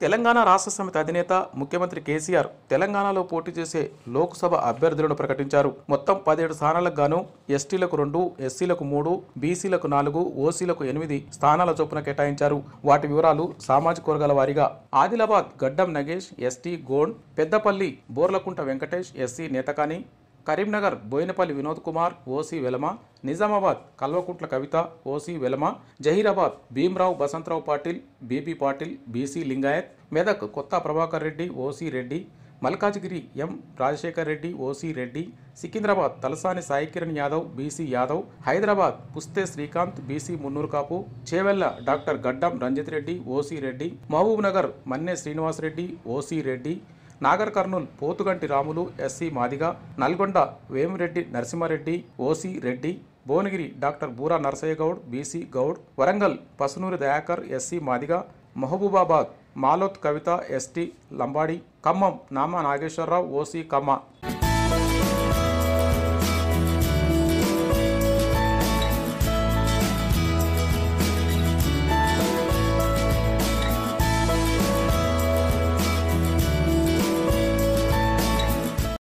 తెలంగాణ రాష్ట్ర సమితి అధినేత ముఖ్యమంత్రి కేసీఆర్ తెలంగాణలో పోటీ చేసే లోక్సభ అభ్యర్థులను ప్రకటించారు మొత్తం పదిహేడు స్థానాలకు గాను ఎస్టీలకు రెండు ఎస్సీలకు మూడు బీసీలకు నాలుగు ఓసీలకు ఎనిమిది స్థానాల చొప్పున కేటాయించారు వాటి వివరాలు సామాజిక వర్గాల వారీగా Adilabad Gaddam Nagesh ST Gond Peddapalli Borlakunta Venkatesh SC Netakani Karimnagar Boinapalli Vinod Kumar OC Velama Nizamabad Kalvakuntla Kavitha OC Velama Zaheerabad Bheemrao Basantrao Patil BB Patil BC Lingayat Medak Kotha Prabhakar Reddy OC Reddy Malkajgiri M Rajasekhar Reddy OC Reddy Secunderabad Talasani Saikiran Yadav BC Yadav Hyderabad Puste Srikanth BC Munnuru Kapu Chevella doctor Gaddam Ranjith Reddy OC Reddy Mahabubnagar Manne Srinivas Reddy OC Reddy Nagar Kurnool Pothuganti Ramulu SC Madiga Nalgonda Vemireddy Narasimha Reddy OC Reddy Bhuvanagiri doctor Boora Narsaiah Goud BC Goud Warangal Pasunuri Dayakar SC Madiga Mahabubabad Maloth Kavitha ST Lambadi Khammam Nama Nageswara Rao OC కమ్మ